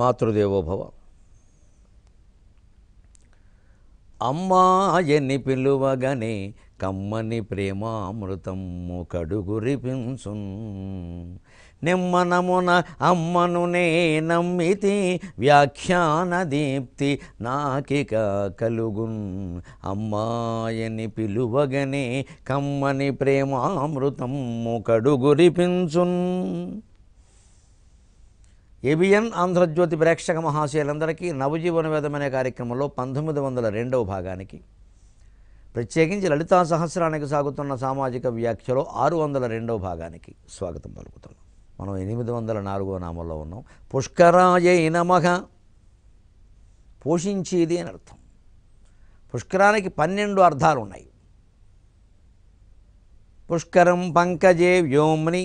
మాతృదేవోభవ అమ్మాయని పిలువగనే కమ్మని ప్రేమామృతము కడుగురిపించున్ నిమ్మనమున అమ్మను నే నమ్మితి వ్యాఖ్యాన దీప్తి నాకిక కలుగున్ అమ్మాయని పిలువగనే కమ్మని ప్రేమామృతము కడుగురిపించున్ ఏబిఎన్ ఆంధ్రజ్యోతి ప్రేక్షక మహాశయులందరికీ నవజీవన వేదం అనే కార్యక్రమంలో పంతొమ్మిది వందల రెండవ భాగానికి ప్రత్యేకించి లలితా సహస్రానికి సాగుతున్న సామాజిక వ్యాఖ్యలో ఆరు వందల రెండవ భాగానికి స్వాగతం పలుకుతున్నాం మనం ఎనిమిది వందల నాలుగో నామంలో ఉన్నాం పుష్కరాయ నమః పోషించేది అని అర్థం పుష్కరానికి పన్నెండు అర్థాలు ఉన్నాయి పుష్కరం పంకజే వ్యోమ్ని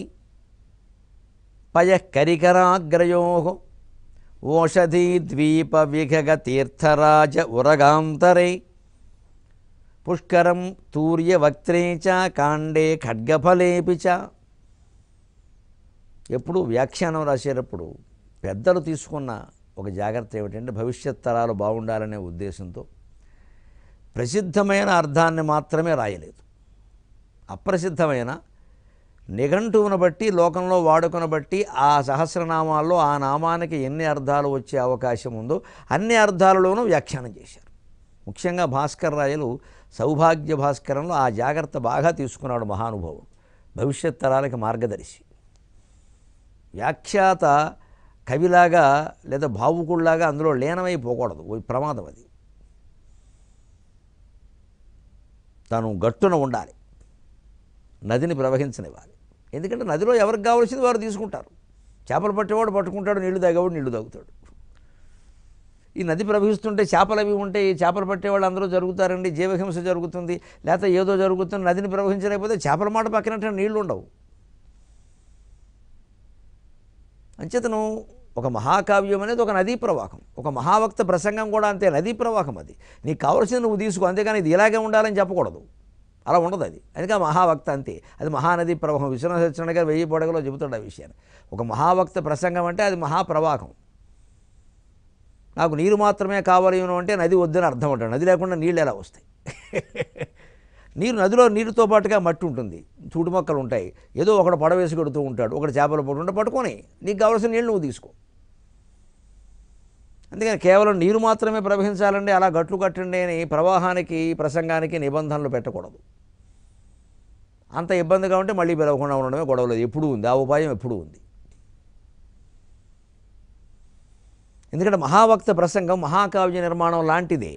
పయకరికరాగ్రయో ఓషధీద్వీప విఘగ తీర్థరాజ ఉరగాంతరే పుష్కరం తూర్యవక్త్రే చ కాండే ఖడ్గఫలేపి చ ఎప్పుడు వ్యాఖ్యానం రాసేటప్పుడు పెద్దలు తీసుకున్న ఒక జాగ్రత్త ఏమిటంటే భవిష్యత్ తరాలు బాగుండాలనే ఉద్దేశంతో ప్రసిద్ధమైన అర్థాన్ని మాత్రమే రాయలేదు అప్రసిద్ధమైన నిఘంటువును బట్టి లోకంలో వాడుకను బట్టి ఆ సహస్రనామాల్లో ఆ నామానికి ఎన్ని అర్థాలు వచ్చే అవకాశం ఉందో అన్ని అర్థాలలోనూ వ్యాఖ్యానం చేశారు ముఖ్యంగా భాస్కర్ రాయలు సౌభాగ్య భాస్కరంలో ఆ జాగ్రత్త బాగా తీసుకున్నాడు మహానుభావుడు భవిష్యత్ తరాలకి మార్గదర్శి వ్యాఖ్యాత కవిలాగా లేదా భావుకుల్లాగా అందులో లీనమైపోకూడదు ఓ ప్రమాదం అది తను గట్టున ఉండాలి నదిని ప్రవహించనివ్వాలి ఎందుకంటే నదిలో ఎవరికి కావాల్సింది వారు తీసుకుంటారు చేపలు పట్టేవాడు పట్టుకుంటాడు నీళ్లు తాగేవాడు నీళ్లు తాగుతాడు ఈ నది ప్రవహిస్తుంటే చేపలు అవి ఉంటే ఈ చేపలు పట్టేవాళ్ళు అందరూ జరుగుతారండి జీవహింస జరుగుతుంది లేకపోతే ఏదో జరుగుతుంది నదిని ప్రవహించలేకపోతే చేపల మాట పక్కనట్టు నీళ్లు ఉండవు అంచేతను ఒక మహాకావ్యం అనేది ఒక నదీ ప్రవాహం ఒక మహావక్త ప్రసంగం కూడా అంతే నదీ ప్రవాహం అది నీకు కావాల్సింది నువ్వు తీసుకో అంతేగాని ఇది ఇలాగే ఉండాలని చెప్పకూడదు అలా ఉండదు అది అందుకే మహావక్త అంతే అది మహానది ప్రవాహం విశ్వనాథ సత్యనారాయణ గారు వెయ్యి పొడగలో చెబుతాడు ఆ విషయాన్ని ఒక మహావక్త ప్రసంగం అంటే అది మహాప్రవాహం నాకు నీరు మాత్రమే కావాలి అని అంటే నది వద్దని అర్థం అంటాడు నది లేకుండా నీళ్ళు ఎలా వస్తాయి నీరు నదిలో నీరుతో పాటుగా మట్టి ఉంటుంది చూడు మొక్కలు ఉంటాయి ఏదో ఒకడు పడవేసి కొడుతూ ఉంటాడు ఒకడు చేపలు పడుతుంటే పట్టుకొని నీకు కావాల్సిన నీళ్ళు నువ్వు తీసుకో అందుకని కేవలం నీరు మాత్రమే ప్రవహించాలండి అలా గట్లు కట్టండి అని ప్రవాహానికి ప్రసంగానికి నిబంధనలు పెట్టకూడదు అంత ఇబ్బందిగా ఉంటే మళ్ళీ పిలవకుండా ఉండడమే గొడవలేదు ఎప్పుడూ ఉంది ఆ ఉపాయం ఎప్పుడూ ఉంది ఎందుకంటే మహావక్త ప్రసంగం మహాకావ్య నిర్మాణం లాంటిదే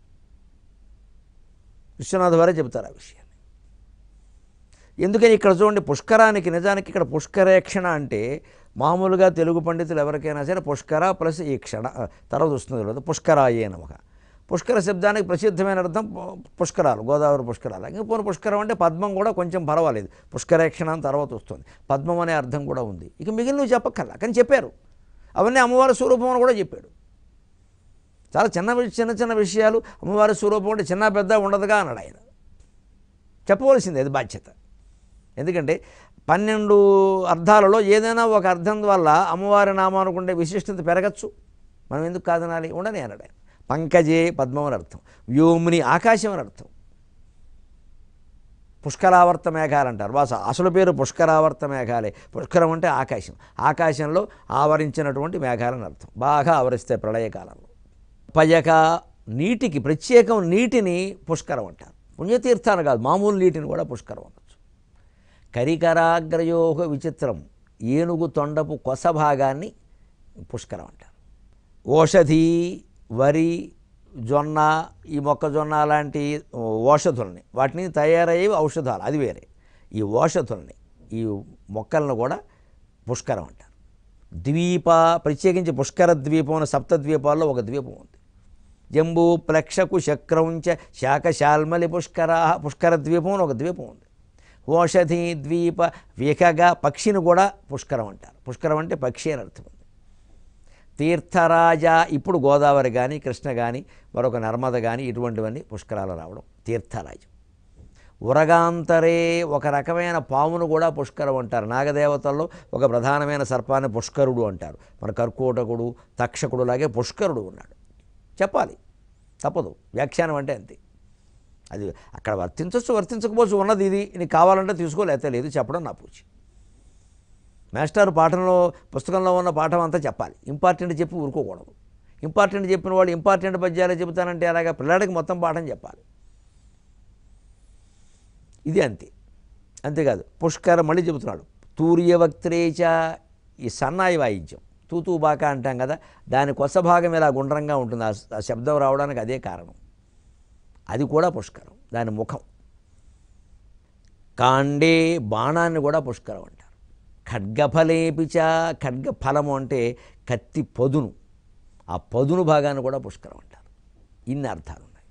విశ్వనాథ్ వారే చెబుతారు ఆ విషయాన్ని ఎందుకని ఇక్కడ చూడండి పుష్కరానికి నిజానికి ఇక్కడ పుష్కరేక్షణ అంటే మామూలుగా తెలుగు పండితులు ఎవరికైనా సరే పుష్కర ప్లస్ ఈ క్షణ తర్వాత వస్తుంది తర్వాత పుష్కరాయే నమక పుష్కర శబ్దానికి ప్రసిద్ధమైన అర్థం పు- పుష్కరాలు గోదావరి పుష్కరాలు ఇంకా పోను పుష్కరం అంటే పద్మం కూడా కొంచెం పర్వాలేదు పుష్కరేక్షణ అని తర్వాత వస్తుంది పద్మం అనే అర్థం కూడా ఉంది ఇక మిగిలినవి చెప్పక్కర్లా కానీ చెప్పారు అవన్నీ అమ్మవారి స్వరూపం అని కూడా చెప్పాడు చాలా చిన్న వి- చిన్న చిన్న విషయాలు అమ్మవారి స్వరూపం అంటే చిన్న పెద్ద ఉండదుగా అన్నాడు ఆయన చెప్పవలసింది అది బాధ్యత ఎందుకంటే పన్నెండు అర్థాలలో ఏదైనా ఒక అర్థం వల్ల అమ్మవారి నామానికి ఉండే విశిష్టత పెరగచ్చు మనం ఎందుకు కాదనాలి ఉండని అన్నాడు ఆయన పంకజే పద్మం అని అర్థం వ్యోముని ఆకాశం అని అర్థం పుష్కరావర్త మేఘాలు అంటారు వాస అసలు పేరు పుష్కరావర్త మేఘాలే పుష్కరం అంటే ఆకాశం ఆకాశంలో ఆవరించినటువంటి మేఘాలని అర్థం బాగా ఆవరిస్తాయి ప్రళయకాలంలో పయక నీటికి ప్రత్యేకం నీటిని పుష్కరం అంటారు పుణ్యతీర్థాలు కాదు మామూలు నీటిని కూడా పుష్కరం అనొచ్చు కరికరాగ్రయోగ విచిత్రం ఏనుగు తొండపు కొస భాగాన్ని పుష్కరం అంటారు ఓషధి వరి జొన్న ఈ మొక్కజొన్న లాంటి ఓషధుల్ని వాటిని తయారయ్యేవి ఔషధాలు అది వేరే ఈ ఓషధుల్ని ఈ మొక్కలను కూడా పుష్కరం అంటారు ద్వీప ప్రత్యేకించి పుష్కర ద్వీపం అనే సప్త ద్వీపాల్లో ఒక ద్వీపం ఉంది జంబూ ప్లక్షకు శక్రౌంచ శాఖశాల్మలి పుష్కర పుష్కర ద్వీపం అని ఒక ద్వీపం ఉంది ఓషధి ద్వీప వికగా పక్షిని కూడా పుష్కరం అంటారు పుష్కరం అంటే పక్షి అని అర్థం ఉంది తీర్థరాజ ఇప్పుడు గోదావరి కానీ కృష్ణ కానీ మరొక నర్మద కానీ ఇటువంటివన్నీ పుష్కరాలు రావడం తీర్థరాజం ఉరగాంతరే ఒక రకమైన పామును కూడా పుష్కరం అంటారు నాగదేవతల్లో ఒక ప్రధానమైన సర్పాన్ని పుష్కరుడు అంటారు మన కర్కోటకుడు తక్షకుడు లాగే పుష్కరుడు ఉన్నాడు చెప్పాలి తప్పదు వ్యాఖ్యానం అంటే అంతే అది అక్కడ వర్తించవచ్చు వర్తించకపోవచ్చు ఉన్నది ఇది నీకు కావాలంటే తీసుకో లేకపోతే లేదు చెప్పడం నా పూచి మాస్టర్ పాఠంలో పుస్తకంలో ఉన్న పాఠం అంతా చెప్పాలి ఇంపార్టెంట్ చెప్పి ఊరుకోకూడదు ఇంపార్టెంట్ చెప్పిన వాడు ఇంపార్టెంట్ పద్యాలే చెబుతానంటే అలాగా పిల్లాడికి మొత్తం పాఠం చెప్పాలి ఇది అంతే అంతేకాదు పుష్కర మళ్ళీ చెబుతున్నాడు తూర్యవక్త్రేచ ఈ సన్నాయి వాయిద్యం తూతూ బాక అంటాం కదా దాని కొస భాగం ఇలా గుండ్రంగా ఉంటుంది ఆ- ఆ శబ్దం రావడానికి అదే కారణం అది కూడా పుష్కరం దాని ముఖం కాండే బాణాన్ని కూడా పుష్కరం అంటారు ఖడ్గఫలేపిచ ఖడ్గ ఫలము అంటే కత్తి పదును ఆ పదును భాగాన్ని కూడా పుష్కరం అంటారు ఇన్ని అర్థాలు ఉన్నాయి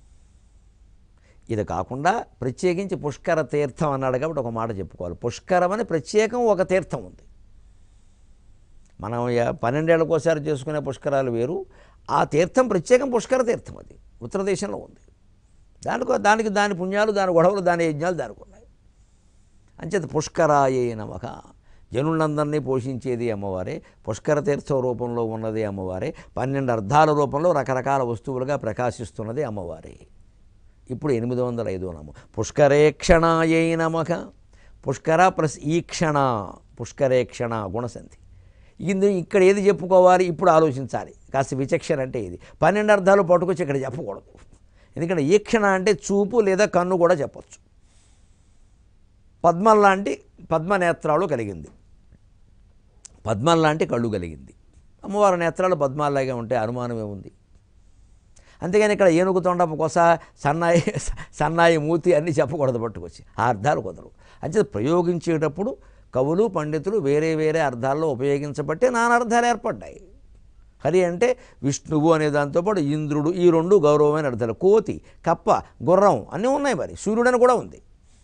ఇది కాకుండా ప్రత్యేకించి పుష్కర తీర్థం అన్నాడు కాబట్టి ఒక మాట చెప్పుకోవాలి పుష్కరం అని ప్రత్యేకం ఒక తీర్థం ఉంది మనం యా- పన్నెండేళ్ళకోసారి చేసుకునే పుష్కరాలు వేరు ఆ తీర్థం ప్రత్యేకం పుష్కర తీర్థం అది ఉత్తర దేశంలో ఉంది దానికో దానికి దాని పుణ్యాలు దాని గొడవలు దాని యజ్ఞాలు దానికి ఉన్నాయి అంచేత పుష్కరాయే నమక జనులందరినీ పోషించేది అమ్మవారే పుష్కర తీర్థం రూపంలో ఉన్నది అమ్మవారే పన్నెండు అర్థాల రూపంలో రకరకాల వస్తువులుగా ప్రకాశిస్తున్నది అమ్మవారే ఇప్పుడు ఎనిమిది వందల ఐదో నామం పుష్కరేక్షణాయై నమక పుష్కర ప్లస్ ఈక్షణ పుష్కరేక్షణ గుణసంధి ఇందు ఇక్కడ ఏది చెప్పుకోవాలి ఇప్పుడు ఆలోచించాలి కాస్త విచక్షణ అంటే ఇది పన్నెండు అర్థాలు పట్టుకొచ్చి ఇక్కడ చెప్పకూడదు ఎందుకంటే ఈక్షణ అంటే చూపు లేదా కన్ను కూడా చెప్పొచ్చు పద్మం లాంటి పద్మనేత్రాలు కలిగింది పద్మం లాంటి కళ్ళు కలిగింది అమ్మవారి నేత్రాలు పద్మాల్లాగే ఉంటే అనుమానమే ఉంది అంతేగాని ఇక్కడ ఏనుగు తొండ కొస సన్నాయి సన్నాయి మూతి అన్నీ చెప్పకూడదు పట్టుకొచ్చి ఆ అర్థాలు కుదరవు అంతే ప్రయోగించేటప్పుడు కవులు పండితులు వేరే వేరే అర్థాల్లో ఉపయోగించబట్టే నానా అర్థాలు ఏర్పడ్డాయి హరి అంటే విష్ణువు అనే దాంతోపాటు ఇంద్రుడు ఈ రెండు గౌరవమైన అర్థాలు కోతి కప్ప గుర్రం అన్నీ ఉన్నాయి మరి సూర్యుడని కూడా ఉంది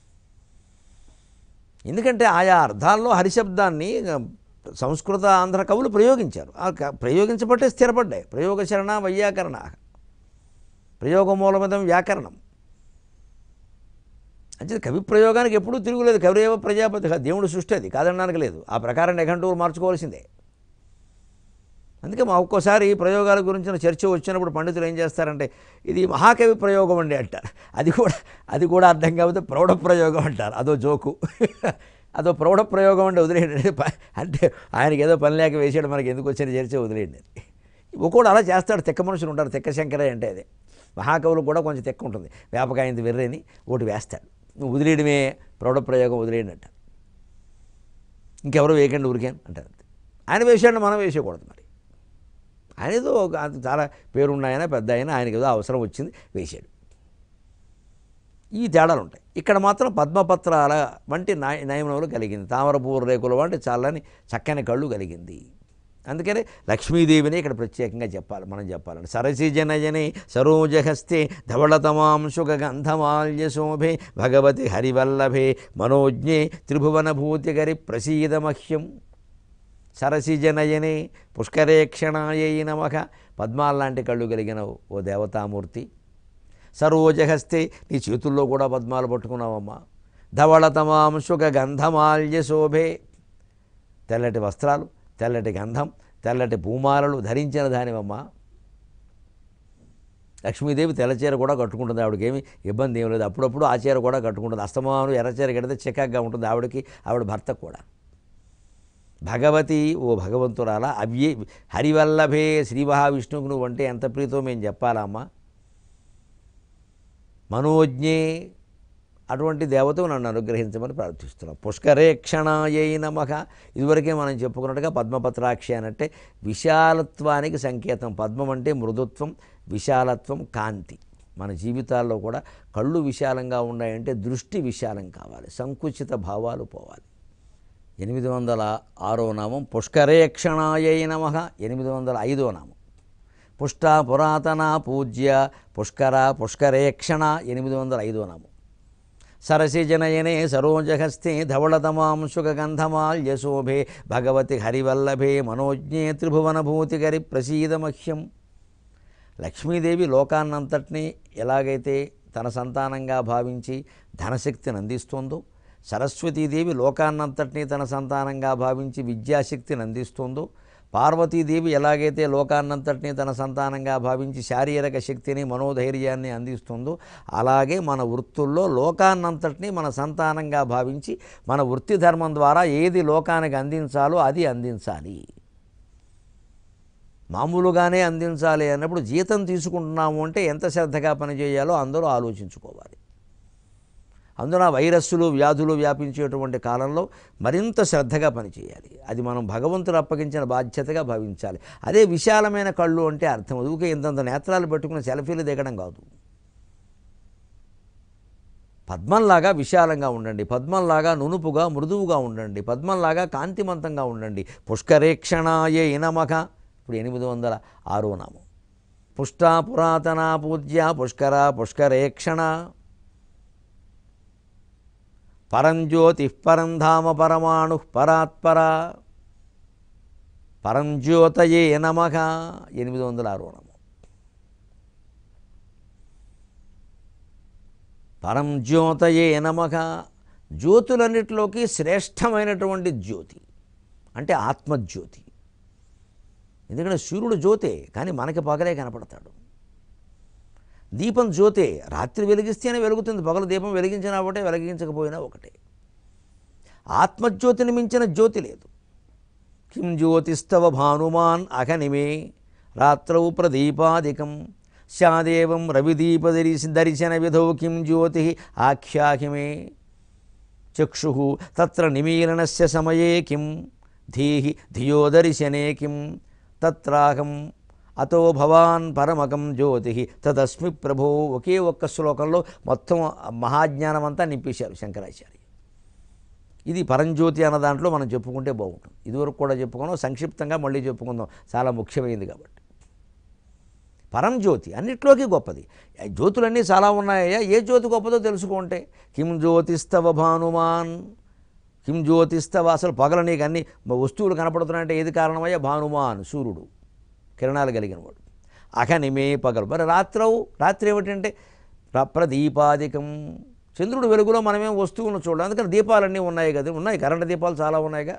ఎందుకంటే ఆయా అర్థాల్లో హరిశబ్దాన్ని ఆ, సంస్కృత ఆంధ్ర కవులు ప్రయోగించారు ఆ క- ప్రయోగించబట్టే స్థిరపడ్డాయి ప్రయోగశరణ వైయాకరణ ప్రయోగమూలమిదం వ్యాకరణం అంటే కవి ప్రయోగానికి ఎప్పుడూ తిరుగులేదు కవిరేవ ప్రజాపతి కాదు, దేవుడు సృష్టి అది కాదనడానికి లేదు ఆ ప్రకారం నిఘంటువులు మార్చుకోవాల్సిందే అందుకే మా ఒక్కోసారి ప్రయోగాల గురించిన చర్చ వచ్చినప్పుడు పండితులు ఏం చేస్తారంటే ఇది మహాకవి ప్రయోగం అండి అంటారు అది కూడా అది కూడా అర్థం కాకపోతే ప్రౌఢ ప్రయోగం అంటారు అదో జోకు అదో ప్రౌఢ ప్రయోగం అంటే వదిలేయండి ప- అంటే ఆయనకి ఏదో పని లేక వేసాడు మనకి ఎందుకు వచ్చిన చర్చ వదిలేయండి ఒక్కోడు అలా చేస్తాడు తెక్క మనుషులు ఉంటారు తెక్క శంకరే అంటే అదే మహాకవులకు కూడా కొంచెం తెక్క ఉంటుంది వేపకాయంత వెర్రేని ఒకటి వేస్తాడు నువ్వు వదిలేయడమే ప్రౌఢ ప్రయోగం వదిలేయండి అంటారు ఇంకెవరో వేయకండి ఊరికేం అంటారు ఆయన వేసాడు మనం వేసేయకూడదు మరి ఆయన ఏదో ఒక అంత చాలా పేరున్న ఆయన పెద్ద ఆయన ఆయనకి ఏదో అవసరం వచ్చింది వేశాడు ఈ తేడాలు ఉంటాయి ఇక్కడ మాత్రం పద్మపత్రాల వంటి నాయ నయమనములు కలిగింది తామరపూర రేకుల వంటి చల్లని చక్కని కళ్ళు కలిగింది అందుకని లక్ష్మీదేవిని ఇక్కడ ప్రత్యేకంగా చెప్పాలి మనం చెప్పాలండి సరసి జనజనే సరోజహస్తే ధవళతమాంశుగ గంధమాల్య శోభే భగవతి హరివల్లభే మనోజ్ఞే త్రిభువనభూతిగరి ప్రసీదమహ్యం సరసిజనయనే పుష్కరేక్షణాయై నమః పద్మాల్లాంటి కళ్ళు కలిగిన ఓ దేవతామూర్తి సరోజహస్తే నీ చేతుల్లో కూడా పద్మాలు పట్టుకున్నావమ్మా ధవళతమాంశుక గంధమాల్య శోభే తెల్లటి వస్త్రాలు తెల్లటి గంధం తెల్లటి పూమాలలు ధరించిన దానివమ్మా లక్ష్మీదేవి తెల్ల చీర కూడా కట్టుకుంటుంది ఆవిడకి ఏమి ఇబ్బంది ఏం లేదు అప్పుడప్పుడు ఆ చీర కూడా కట్టుకుంటుంది అస్తమానం ఎర్ర చీర కడితే చికాగ్గా ఉంటుంది ఆవిడకి ఆవిడ భర్త కూడా భగవతి ఓ భగవంతురాల అవ్యే హరివల్లభే శ్రీ మహావిష్ణువుకు నువ్వు అంటే ఎంత ప్రీతో మేము చెప్పాలమ్మా మనోజ్ఞే అటువంటి దేవతను నన్ను అనుగ్రహించమని ప్రార్థిస్తున్నాం పుష్కరేక్షణాయై నమః ఇదివరకే మనం చెప్పుకున్నట్టుగా పద్మపత్రాక్షి అనంటే విశాలత్వానికి సంకేతం పద్మం అంటే మృదుత్వం విశాలత్వం కాంతి మన జీవితాల్లో కూడా కళ్ళు విశాలంగా ఉన్నాయంటే దృష్టి విశాలం కావాలి సంకుచిత భావాలు పోవాలి ఎనిమిది వందల ఆరో నామం పుష్కరేక్షణాయై నమ ఎనిమిది వందల ఐదో నామం పుష్ట పురాతన పూజ్య పుష్కర పుష్కరేక్షణ ఎనిమిది వందల ఐదో నామం సరసిజనయనే సరోజహస్తే ధవళతమాంశుగంధమాల్య శోభే భగవతి హరివల్లభే మనోజ్ఞే త్రిభువనభూతిగరి ప్రసీదమహ్యం లక్ష్మీదేవి లోకాన్నంతటినీ ఎలాగైతే తన సంతానంగా భావించి ధనశక్తిని అందిస్తుందో సరస్వతీదేవి లోకాన్నంతటినీ తన సంతానంగా భావించి విద్యాశక్తిని అందిస్తుందో పార్వతీదేవి ఎలాగైతే లోకాన్నంతటినీ తన సంతానంగా భావించి శారీరక శక్తిని మనోధైర్యాన్ని అందిస్తుందో అలాగే మన వృత్తుల్లో లోకాన్నంతటినీ మన సంతానంగా భావించి మన వృత్తి ధర్మం ద్వారా ఏది లోకానికి అందించాలో అది అందించాలి మామూలుగానే అందించాలి అన్నప్పుడు జీతం తీసుకుంటున్నాము అంటే ఎంత శ్రద్ధగా పనిచేయాలో అందరూ ఆలోచించుకోవాలి అందున వైరస్సులు వ్యాధులు వ్యాపించేటువంటి కాలంలో మరింత శ్రద్ధగా పనిచేయాలి అది మనం భగవంతుడు అప్పగించిన బాధ్యతగా భావించాలి అదే విశాలమైన కళ్ళు అంటే అర్థం ఊరికే ఇంతంత నేత్రాలు పెట్టుకుని సెల్ఫీలు దిగడం కాదు పద్మంలాగా విశాలంగా ఉండండి పద్మంలాగా నునుపుగా మృదువుగా ఉండండి పద్మంలాగా కాంతిమంతంగా ఉండండి పుష్కరేక్షణాయ ఇనమక ఇప్పుడు ఎనిమిది వందల ఆరో నామం పుష్టా పురాతన పూజ్య పుష్కర పుష్కరేక్షణ పరంజ్యోతి పరంధామ పరమాణు పరాత్పర పరంజ్యోతయే నమః ఎనిమిది వందల ఆరో నామం పరంజ్యోతయే నమః జ్యోతులన్నిటిలోకి శ్రేష్టమైనటువంటి జ్యోతి అంటే ఆత్మజ్యోతి ఎందుకంటే సూర్యుడు జ్యోతే కానీ మనకి పగలే కనపడతాడు దీపం జ్యోతే రాత్రి వెలిగిస్తేనే వెలుగుతుంది పగలు దీపం వెలిగించినా ఒకటే వెలిగించకపోయినా ఒకటే ఆత్మజ్యోతిని మించిన జ్యోతి లేదు కిం జ్యోతిస్తవ భానుమాన్ అఘనిమే రాత్రౌ ప్రదీపాదికం స్యాదేవం రవిదీపదరి దర్శన విధౌ కిం జ్యోతి ఆఖ్యాహిమే చక్షు తత్ర నిమీలనస్య సమయే కిం ధీహి ధియో దర్శనే కిం తత్రాహం అతో భవాన్ పరమకం జ్యోతి తదస్మి ప్రభో ఒకే ఒక్క శ్లోకంలో మొత్తం మహాజ్ఞానం అంతా నింపేశారు శంకరాచార్య ఇది పరంజ్యోతి అన్న దాంట్లో మనం చెప్పుకుంటే బాగుంటుంది ఇదివరకు కూడా చెప్పుకున్నాం సంక్షిప్తంగా మళ్ళీ చెప్పుకుందాం చాలా ముఖ్యమైనది కాబట్టి పరంజ్యోతి అన్నిట్లోకి గొప్పది ఈ జ్యోతులన్నీ చాలా ఉన్నాయా ఏ జ్యోతి గొప్పదో తెలుసుకుంటే కిం జ్యోతిస్తవ భానుమాన్ కిం జ్యోతిస్తవ అసలు పగల నీకు అన్ని వస్తువులు కనపడుతున్నాయంటే ఏది కారణమయ్యా భానుమాన్ సూర్యుడు కిరణాలు కలిగిన వాడు అఖనిమే పగలు మరి రాత్రవు రాత్రి ఏమిటంటే ప్రప్రదీపాదికం చంద్రుడు వెలుగులో మనమేం వస్తువులను చూడాలి అందుకని దీపాలన్నీ ఉన్నాయి కదా ఉన్నాయి కరెంటు దీపాలు చాలా ఉన్నాయిగా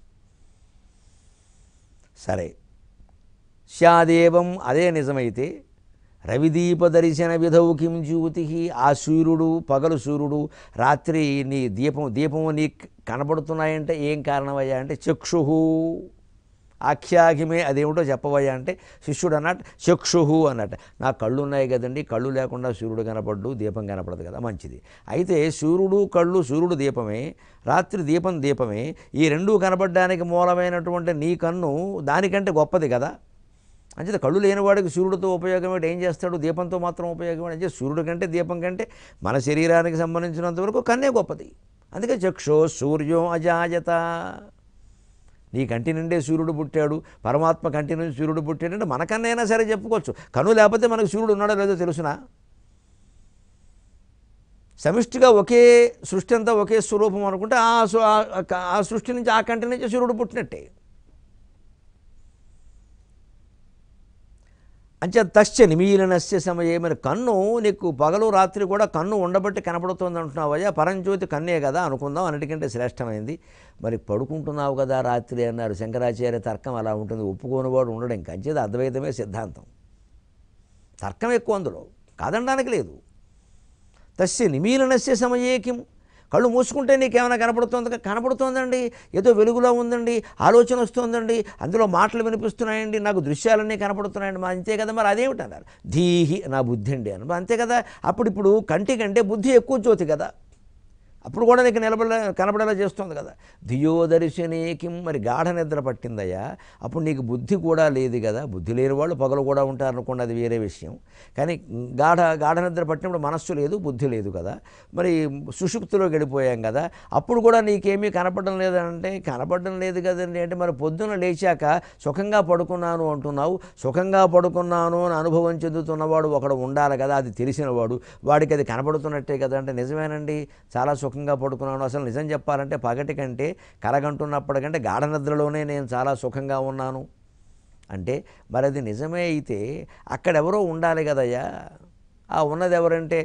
సరే స్యాదేవం అదే నిజమైతే రవిదీప దర్శన విధౌ కిం జ్యోతి ఆ సూర్యుడు పగలు సూర్యుడు రాత్రి నీ దీపం దీపము నీ కనబడుతున్నాయంటే ఏం కారణమయ్యా అంటే చక్షు ఆఖ్యాగిమే అదేమిటో చెప్పవయ్యా అంటే శిష్యుడు అన్నట్టు చక్షు అన్నట్టు నా కళ్ళు ఉన్నాయి కదండి కళ్ళు లేకుండా సూర్యుడు కనపడ్డు దీపం కనపడదు కదా మంచిది అయితే సూర్యుడు కళ్ళు సూర్యుడు దీపమే రాత్రి దీపం దీపమే ఈ రెండూ కనపడడానికి మూలమైనటువంటి నీ కన్ను దానికంటే గొప్పది కదా అంచేత కళ్ళు లేనివాడికి సూర్యుడితో ఉపయోగం ఏంటి ఏం చేస్తాడు దీపంతో మాత్రం ఉపయోగం ఏంటి అంటే సూర్యుడు కంటే దీపం కంటే మన శరీరానికి సంబంధించినంత వరకు కన్నే గొప్పది అందుకే చక్షో సూర్యో అజాయత నీ కంటి నుండే సూర్యుడు పుట్టాడు పరమాత్మ కంటి నుంచి సూర్యుడు పుట్టాడంటే మనకన్నైనా సరే చెప్పుకోవచ్చు కను లేకపోతే మనకు సూర్యుడు ఉన్నాడో లేదో తెలుసునా సమిష్టిగా ఒకే సృష్టి అంతా ఒకే స్వరూపం అనుకుంటే ఆ సు- ఆ- ఆ సృష్టి నుంచి ఆ కంటి నుంచి సూర్యుడు పుట్టినట్టే అంచే తస్య నిమీలనస్య సమయే మరి కన్ను నీకు పగలు రాత్రి కూడా కన్ను ఉండబట్టి కనపడుతుంది అంటున్నావయ్యా పరంజ్యోతి కన్నే కదా అనుకుందాం అన్నిటికంటే శ్రేష్టమైంది మరి పడుకుంటున్నావు కదా రాత్రి అన్నారు శంకరాచార్య తర్కం అలా ఉంటుంది ఒప్పుకోనివాడు ఉండడం ఇంక అంచేది అద్వైతమే సిద్ధాంతం తర్కం ఎక్కువ అందులో కాదనడానికి లేదు తస్య నిమీలనస్య సమయే కిం కళ్ళు మూసుకుంటే నీకేమైనా కనపడుతుంది కనపడుతోందండి ఏదో వెలుగులో ఉందండి ఆలోచన వస్తుందండి అందులో మాటలు వినిపిస్తున్నాయండి నాకు దృశ్యాలన్నీ కనపడుతున్నాయండి మా అంతే కదా మరి అదేమిటన్నారు ధీహి నా బుద్ధి అండి అని అంతే కదా అప్పుడు ఇప్పుడు కంటి కంటే బుద్ధి ఎక్కువ జ్యోతి కదా అప్పుడు కూడా నీకు నిలబడ కనపడేలా చేస్తుంది కదా ధియోదర్శనే కిం మరి గాఢ నిద్ర పట్టిందయ్యా అప్పుడు నీకు బుద్ధి కూడా లేదు కదా బుద్ధి లేని వాళ్ళు పగలు కూడా ఉంటారు అనుకోండి అది వేరే విషయం కానీ గాఢ గాఢ నిద్ర పట్టినప్పుడు మనస్సు లేదు బుద్ధి లేదు కదా మరి సుషుప్తిలోకి వెళ్ళిపోయాం కదా అప్పుడు కూడా నీకేమీ కనపడడం లేదంటే కనపడడం లేదు కదండి అంటే మరి పొద్దున లేచాక సుఖంగా పడుకున్నాను అంటున్నావు సుఖంగా పడుకున్నాను అని అనుభవం చెందుతున్నవాడు ఒకడు ఉండాలి కదా అది తెలిసినవాడు వాడికి అది కనపడుతున్నట్టే కదా అంటే నిజమేనండి చాలా సుఖంగా పడుకున్నాను అసలు నిజం చెప్పాలంటే పగటి కంటే కలగంటున్నప్పటికంటే గాఢ నిద్రలోనే నేను చాలా సుఖంగా ఉన్నాను అంటే మరి అది నిజమే అయితే అక్కడెవరో ఉండాలి కదయ్యా ఆ ఉన్నది ఎవరంటే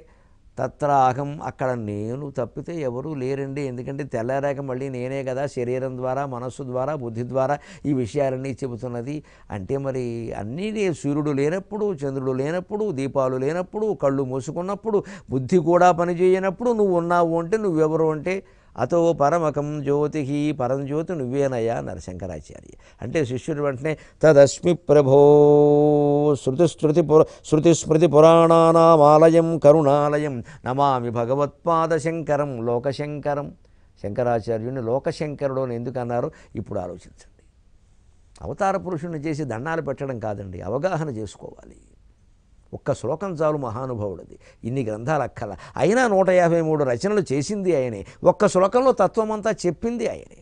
తత్ర అహం అక్కడ నేను తప్పితే ఎవరూ లేరండి ఎందుకంటే తెల్లారాక మళ్ళీ నేనే కదా శరీరం ద్వారా మనస్సు ద్వారా బుద్ధి ద్వారా ఈ విషయాలన్నీ చెబుతున్నది అంటే మరి అన్నీ నే- సూర్యుడు లేనప్పుడు చంద్రుడు లేనప్పుడు దీపాలు లేనప్పుడు కళ్ళు మూసుకున్నప్పుడు బుద్ధి కూడా పనిచేయనప్పుడు నువ్వు ఉన్నావు అంటే నువ్వెవరు అంటే అతో పరమకం జ్యోతి పరంజ్యోతి నువ్వేనయ్యా అన్నారు శంకరాచార్య అంటే శిష్యుడు వెంటనే తదస్మి ప్రభో శృతిస్మృతి పుర శృతిస్మృతి పురాణానామాలయం కరుణాలయం నమామి భగవత్పాద శంకరం లోకశంకరం శంకరాచార్యుని లోకశంకరుడు అని ఎందుకు అన్నారు ఇప్పుడు ఆలోచించండి అవతార పురుషుణ్ణి చేసి దండాలు పెట్టడం కాదండి అవగాహన చేసుకోవాలి ఒక్క శ్లోకం చాలు మహానుభావుడిది ఇన్ని గ్రంథాలు అక్కల అయినా నూట యాభై మూడు రచనలు చేసింది ఆయనే ఒక్క శ్లోకంలో తత్వమంతా చెప్పింది ఆయనే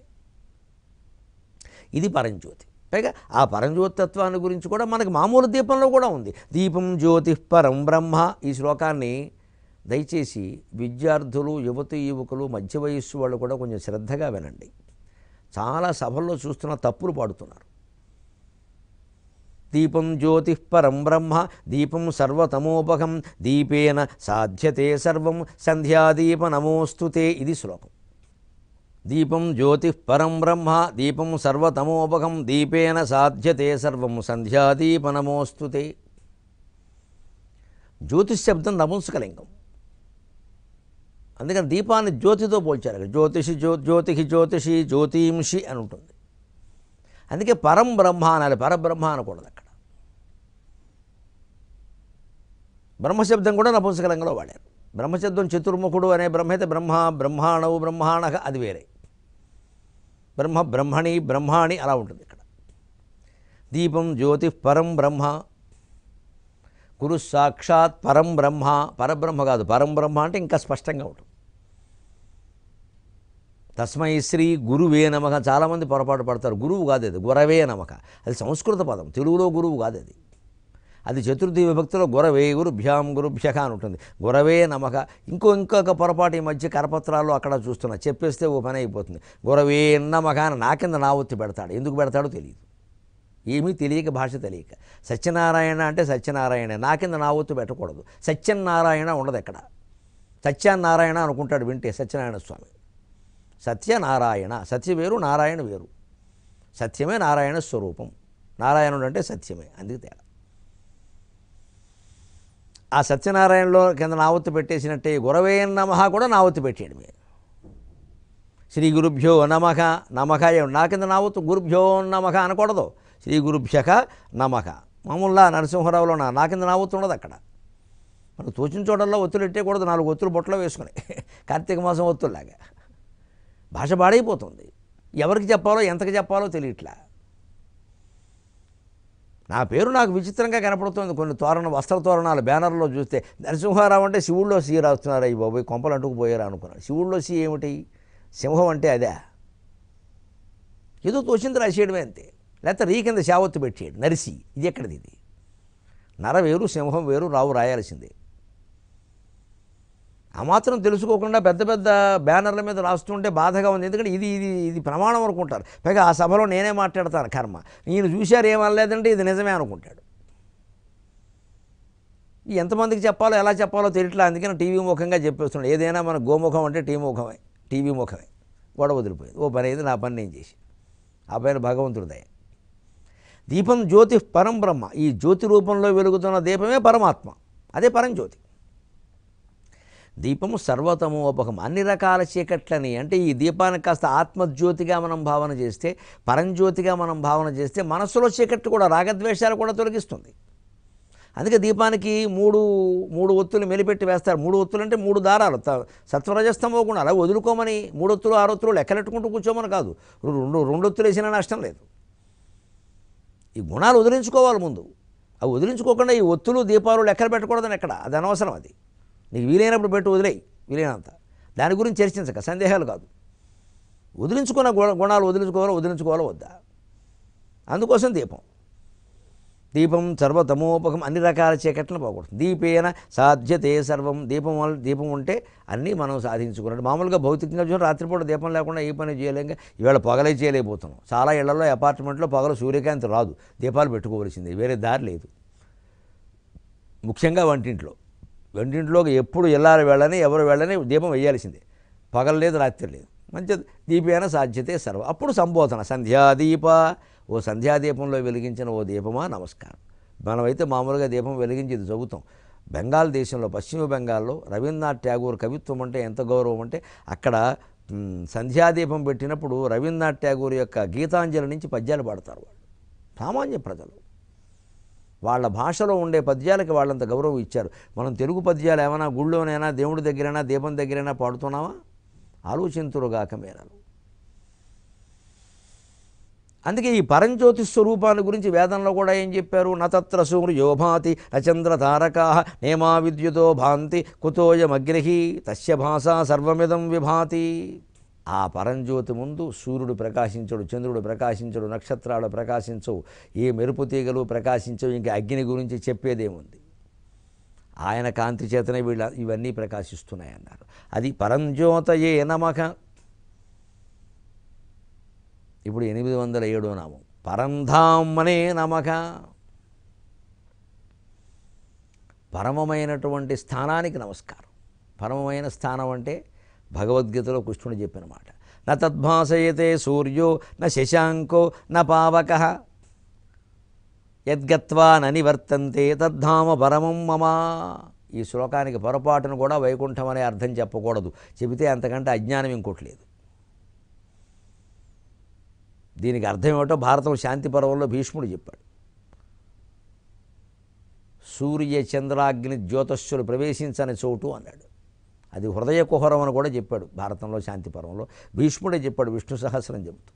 ఇది పరంజ్యోతి పైగా ఆ పరంజ్యోతి తత్వాన్ని గురించి కూడా మనకి మామూలు దీపంలో కూడా ఉంది దీపం జ్యోతి పరం బ్రహ్మ ఈ శ్లోకాన్ని దయచేసి విద్యార్థులు యువతి యువకులు మధ్య వయస్సు వాళ్ళు కూడా కొంచెం శ్రద్ధగా వినండి చాలా సభల్లో చూస్తున్న తప్పులు పాడుతున్నారు దీపం జ్యోతి పరం బ్రహ్మ దీపం సర్వతమోపకం దీపేన సాధ్యతే సర్వం సంధ్యాదీప నమోస్తుతే ఇది శ్లోకం దీపం జ్యోతి పరం బ్రహ్మ దీపం సర్వతమోపకం దీపేన సాధ్యతే సర్వం సంధ్యాదీప నమోస్తుతే జ్యోతిష్ శబ్దం నపుంసకలింగం అందుకని దీపాన్ని జ్యోతితో పోల్చారు అక్కడ జ్యోతిషి జ్యో జ్యోతికి జ్యోతిషి జ్యోతింషి అని ఉంటుంది అందుకే పరం బ్రహ్మ అనాలి పరబ్రహ్మ అనకూడదు అక్కడ బ్రహ్మశబ్దం కూడా నపుంసకలింగంలో వాడారు బ్రహ్మశబ్దం చతుర్ముఖుడు అనే బ్రహ్మైతే బ్రహ్మ బ్రహ్మాణవు బ్రహ్మాణక అది వేరే బ్రహ్మ బ్రహ్మణి బ్రహ్మాణి అలా ఉంటుంది ఇక్కడ దీపం జ్యోతి పరం బ్రహ్మ గురు సాక్షాత్ పరం బ్రహ్మ పరబ్రహ్మ కాదు పరం బ్రహ్మ అంటే ఇంకా స్పష్టంగా ఉంటుంది తస్మై శ్రీ గురువే నమక చాలామంది పొరపాటు పడతారు గురువు కాదు అది గురవే నమక అది సంస్కృత పదం తెలుగులో గురువు కాదు అది అది చతుర్థి విభక్తిలో గురవే గురుభ్యాం గురుభ్యక అని ఉంటుంది గురవే నమక ఇంకో ఇంకొక పొరపాటు ఈ మధ్య కరపత్రాల్లో అక్కడ చూస్తున్నా చెప్పేస్తే ఓ పని అయిపోతుంది గురవే నమక అని నా కింద నా ఒత్తి పెడతాడు ఎందుకు పెడతాడో తెలియదు ఏమీ తెలియక భాష తెలియక సత్యనారాయణ అంటే సత్యనారాయణ నా కింద నా ఒత్తు పెట్టకూడదు సత్యనారాయణ ఉండదు ఎక్కడ సత్యనారాయణ అనుకుంటాడు వింటే సత్యనారాయణ స్వామి సత్యనారాయణ సత్య వేరు నారాయణ వేరు సత్యమే నారాయణ స్వరూపం నారాయణుడు అంటే సత్యమే అందుకు తేడా ఆ సత్యనారాయణలో కింద నావత్తు పెట్టేసినట్టే గురవే నమః కూడా నావత్తు పెట్టాడు మీరు శ్రీ గురుభ్యో నమక నమక ఏమిటి? నా కింద నావత్తు గురుభ్యో నమక అనకూడదు శ్రీ గురుభ్యక నమక మామూలుగా నరసింహరావులో నా నా కింద నావత్తు ఉండదు అక్కడ మనకు తోచిన చోటల్లో ఒత్తులు పెట్టేయకూడదు నాలుగు ఒత్తులు బొట్టలో వేసుకుని కార్తీక మాసం ఒత్తుల్లాగా భాష పాడైపోతుంది ఎవరికి చెప్పాలో ఎంతకి చెప్పాలో తెలియట్లా నా పేరు నాకు విచిత్రంగా కనపడుతుంది కొన్ని తోరణ వస్త్ర తోరణాలు బ్యానర్లో చూస్తే నరసింహారావు అంటే శివుల్లో సి రాస్తున్నారు అయ్యి బాబోయ్ కొంపలు అంటుకుపోయారు అనుకున్నాను శివుల్లో సి ఏమిటి సింహం అంటే అదే ఏదో తోచింది రాసేయడమే అంతే లేకపోతే రీ కింద శావత్తు పెట్టేయడు నరిసి ఇది ఎక్కడిది ఇది నర వేరు సింహం వేరు రావు రాయాల్సిందే ఆ మాత్రం తెలుసుకోకుండా పెద్ద పెద్ద బ్యానర్ల మీద రాస్తుంటే బాధగా ఉంది ఎందుకంటే ఇది ఇది ఇది ప్రమాణం అనుకుంటారు పైగా ఆ సభలో నేనే మాట్లాడతాను కర్మ నేను చూశారు ఏమనలేదంటే ఇది నిజమే అనుకుంటాడు ఎంతమందికి చెప్పాలో ఎలా చెప్పాలో తెలియట్లా అందుకని టీవీ ముఖంగా చెప్పేస్తున్నాడు ఏదైనా మన గోముఖం అంటే టీ ముఖమే టీవీ ముఖమే గొడవ వదిలిపోయింది ఓ పని అయింది నా పని నేను చేసి ఆ పైన భగవంతుడి దయ దీపం జ్యోతి పరం బ్రహ్మ ఈ జ్యోతి రూపంలో వెలుగుతున్న దీపమే పరమాత్మ అదే పరంజ్యోతి దీపము సర్వతమోపకం అన్ని రకాల చీకట్లని అంటే ఈ దీపానికి కాస్త ఆత్మజ్యోతిగా మనం భావన చేస్తే పరంజ్యోతిగా మనం భావన చేస్తే మనస్సులో చీకట్లు కూడా రాగద్వేషాలు కూడా తొలగిస్తుంది అందుకే దీపానికి మూడు మూడు ఒత్తులు మెలిపెట్టి వేస్తారు మూడు ఒత్తులు అంటే మూడు దారాలు త- సత్వరజస్తమో కూడా అలా వదులుకోమని మూడు ఒత్తులు ఆరు ఒత్తులు లెక్కలెట్టుకుంటూ కూర్చోమని కాదు రెండు రెండు ఒత్తులు వేసినా నష్టం లేదు ఈ గుణాలు వదిలించుకోవాలి ముందు అవి వదిలించుకోకుండా ఈ ఒత్తులు దీపాలు లెక్కలు పెట్టకూడదని ఎక్కడ అది అనవసరం అది నీకు వీలైనప్పుడు పెట్టు వదిలేయి వీలైనంత దాని గురించి చర్చించక సందేహాలు కాదు వదిలించుకున్న గుణ గుణాలు వదిలించుకోవాలో వదిలించుకోవాలో వద్దా అందుకోసం దీపం దీపం సర్వతమోపకం అన్ని రకాల చీకట్లను పోగొడుతుంది దీపేన సాధ్యతే సర్వం దీపం వల్ల దీపం ఉంటే అన్నీ మనం సాధించుకున్నట్టు మామూలుగా భౌతికంగా చూసి రాత్రిపూట దీపం లేకుండా ఏ పని చేయలేక ఇవాళ పగలే చేయలేకపోతున్నాం చాలా ఇళ్లలో అపార్ట్మెంట్లో పగలు సూర్యకాంతి రాదు దీపాలు పెట్టుకోవలసింది వేరే దారి లేదు ముఖ్యంగా వంటింట్లో వంటింట్లోకి ఎప్పుడు ఎల్లారు వెళ్ళని ఎవరు వెళ్ళని దీపం వేయాల్సిందే పగలు లేదు రాత్రి లేదు మంచి దీపేన సాధ్యతే సర్వ అప్పుడు సంబోధన సంధ్యాదీప ఓ సంధ్యాదీపంలో వెలిగించిన ఓ దీపమా నమస్కారం మనమైతే మామూలుగా దీపం వెలిగించి ఇది చదువుతాం బెంగాల్ దేశంలో పశ్చిమ బెంగాల్లో రవీంద్రనాథ్ ట్యాగూర్ కవిత్వం అంటే ఎంత గౌరవం అంటే అక్కడ మ్, సంధ్యాదీపం పెట్టినప్పుడు రవీంద్రనాథ్ ట్యాగూర్ యొక్క గీతాంజలి నుంచి పద్యాలు పాడతారు వాళ్ళు సామాన్య ప్రజలు వాళ్ళ భాషలో ఉండే పద్యాలకి వాళ్ళంత గౌరవం ఇచ్చారు మనం తెలుగు పద్యాలు ఏమైనా గుళ్ళోనైనా దేవుడి దగ్గరైనా దీపం దగ్గరైనా పాడుతున్నామా ఆలోచింతురుగాక మేరలు అందుకే ఈ పరంజ్యోతి స్వరూపాన్ని గురించి వేదంలో కూడా ఏం చెప్పారు నతత్ర సూర్యోభాతి నచంద్ర తారకా నేమా విద్యుతో భాంతి కుతోయమగ్రహి తస్య భాషా సర్వమిదం విభాతి ఆ పరంజ్యోతి ముందు సూర్యుడు ప్రకాశించడు చంద్రుడు ప్రకాశించడు నక్షత్రాలు ప్రకాశించవు ఏ మెరుపు తీగలు ప్రకాశించవు ఇంకా అగ్ని గురించి చెప్పేదేముంది ఆయన కాంతి చేతనే వీళ్ళ ఇవన్నీ ప్రకాశిస్తున్నాయి అన్నారు అది పరంజ్యోతయే నమక ఇప్పుడు ఎనిమిది వందల ఏడో నామం పరంధామనే నమక పరమమైనటువంటి స్థానానికి నమస్కారం పరమమైన స్థానం అంటే భగవద్గీతలో కృష్ణుడు చెప్పిన మాట న తద్భాసయతే సూర్యో న శశాంకో న పావక యద్గత్వా ననివర్తంతే తద్ధామ పరమం మమ ఈ శ్లోకానికి పొరపాటును కూడా వైకుంఠం అనే అర్థం చెప్పకూడదు చెబితే అంతకంటే అజ్ఞానం ఇంకోటి లేదు దీనికి అర్థం ఏమిటో భారతం శాంతి పర్వంలో భీష్ముడు చెప్పాడు సూర్య చంద్రాగ్ని జ్యోతస్సులు ప్రవేశించని చోటు అన్నాడు అది హృదయ కుహరం అని కూడా చెప్పాడు భారతంలో శాంతి పర్వంలో భీష్ముడే చెప్పాడు విష్ణు సహస్రం చెబుతూ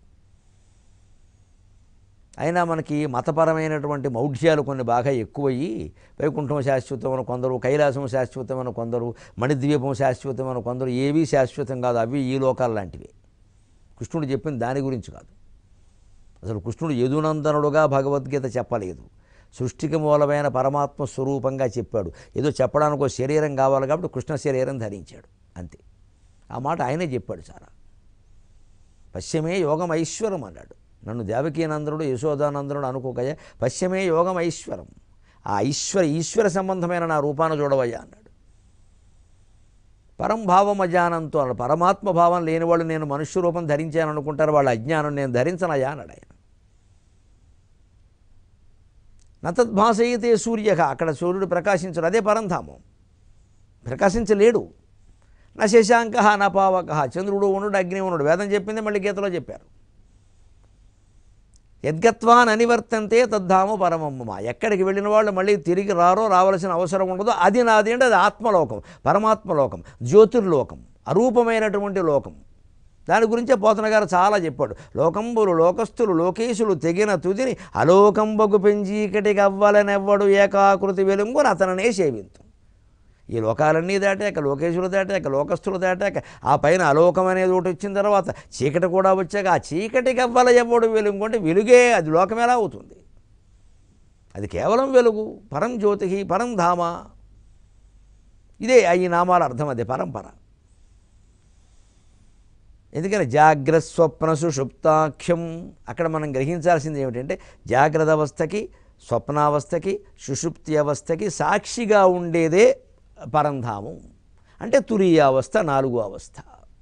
అయినా మనకి మతపరమైనటువంటి మౌఢ్యాలు కొన్ని బాగా ఎక్కువయ్యి వైకుంఠం శాశ్వతమైన కొందరు కైలాసం శాశ్వతమైన కొందరు మణిద్వీపం శాశ్వతమైన కొందరు ఏవీ శాశ్వతం కాదు అవి ఈ లోకాలు లాంటివి కృష్ణుడు చెప్పింది దాని గురించి కాదు అసలు కృష్ణుడు యదునందనుడుగా భగవద్గీత చెప్పలేదు సృష్టికి మూలమైన పరమాత్మ స్వరూపంగా చెప్పాడు ఏదో చెప్పడానికి ఒక శరీరం కావాలి కాబట్టి కృష్ణ శరీరం ధరించాడు అంతే ఆ మాట ఆయనే చెప్పాడు చాలా పశ్చిమే యోగం ఐశ్వరం అన్నాడు నన్ను దేవకీనందనుడు యశోదానందనుడు అనుకోకయ్యా పశ్చిమే యోగం ఐశ్వరం ఆ ఐశ్వర ఈశ్వర సంబంధమైన నా రూపాన్ని చూడవయ్యా అన్నాడు పరంభావం అజానంతో అన్నాడు పరమాత్మ భావం లేని వాళ్ళు నేను మనుష్య రూపం ధరించాను అనుకుంటారు వాళ్ళ అజ్ఞానం నేను ధరించనయ్యా అన్నాడు ఆయన నతద్భాసయితే సూర్య అక్కడ సూర్యుడు ప్రకాశించడు అదే పరంధామం ప్రకాశించలేడు నా శశాంక నా పావక చంద్రుడు ఉండు అగ్ని ఉండు వేదం చెప్పింది మళ్ళీ గీతలో చెప్పారు యద్గత్వాన్ అనివర్తంతే తద్ధామ పరమమ్మ ఎక్కడికి వెళ్ళిన వాళ్ళు మళ్ళీ తిరిగి రారో రావాల్సిన అవసరం ఉండదో అది నాది అంటే అది ఆత్మలోకం పరమాత్మలోకం జ్యోతిర్లోకం అరూపమైనటువంటి లోకం దాని గురించే పోతన గారు చాలా చెప్పాడు లోకంబులు లోకస్తులు లోకేశులు తెగిన తుదిని అలోకంబగు పెంచీకటికి అవ్వాలనెవ్వడు ఏకాకృతి వెలుంగుని అతననే సేవింతు ఈ లోకాలన్నీ దాటాక లోకేశులు దాటాక లోకస్తులు దాటాక ఆ పైన అలోకం అనేది ఒకటి వచ్చిన తర్వాత చీకటి కూడా వచ్చాక ఆ చీకటికి అవ్వాల ఎవడు వెలుగు అంటే వెలుగే అది లోకం ఎలా అవుతుంది అది కేవలం వెలుగు పరం జ్యోతి పరం ధామ ఇదే ఈ నామాల అర్థం అదే పరంపర ఎందుకని జాగ్రత్త స్వప్న సుషుప్తాఖ్యం అక్కడ మనం గ్రహించాల్సింది ఏమిటంటే జాగ్రత్త అవస్థకి స్వప్నావస్థకి సుషుప్తి అవస్థకి సాక్షిగా ఉండేదే పరంధామం అంటే తురీయ అవస్థ నాలుగో అవస్థ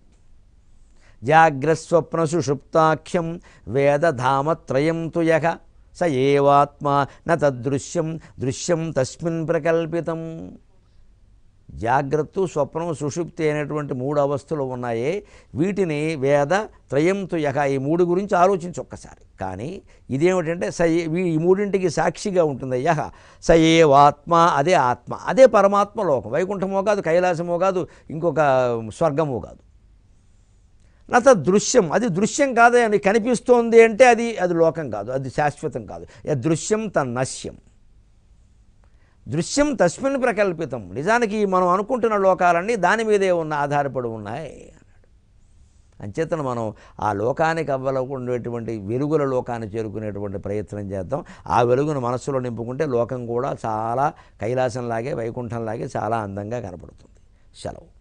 జాగ్రస్వప్న సుషుప్తాఖ్యం వేదధామత్రయం తు యః స ఏవాత్మా న తదృశ్యం దృశ్యం తస్మిన్ ప్రకల్పితం జాగ్రత్త స్వప్నం సుషుప్తి అనేటువంటి మూడు అవస్థలు ఉన్నాయే వీటిని వేద త్రయంతు యహ ఈ మూడు గురించి ఆలోచించి ఒక్కసారి కానీ ఇదేమిటంటే స ఏ- వీ- ఈ మూడింటికి సాక్షిగా ఉంటుంది యహ స ఏవాత్మ అదే ఆత్మ అదే పరమాత్మ లోకం వైకుంఠమో కాదు కైలాసమో కాదు ఇంకొక స్వర్గమో కాదు నత దృశ్యం అది దృశ్యం కాదే అని కనిపిస్తోంది అంటే అది అది లోకం కాదు అది శాశ్వతం కాదు యద్ దృశ్యం తన్నశ్యం దృశ్యం తస్మిన్ ప్రకల్పితం నిజానికి మనం అనుకుంటున్న లోకాలన్నీ దాని మీదే ఉన్న ఆధారపడి ఉన్నాయి అన్నాడు అంచేతన మనం ఆ లోకానికి అవ్వలకుండేటువంటి వెలుగుల లోకాన్ని చేరుకునేటువంటి ప్రయత్నం చేద్దాం ఆ వెలుగును మనస్సులో నింపుకుంటే లోకం కూడా చాలా కైలాసంలాగే వైకుంఠంలాగే చాలా అందంగా కనపడుతుంది సెలవు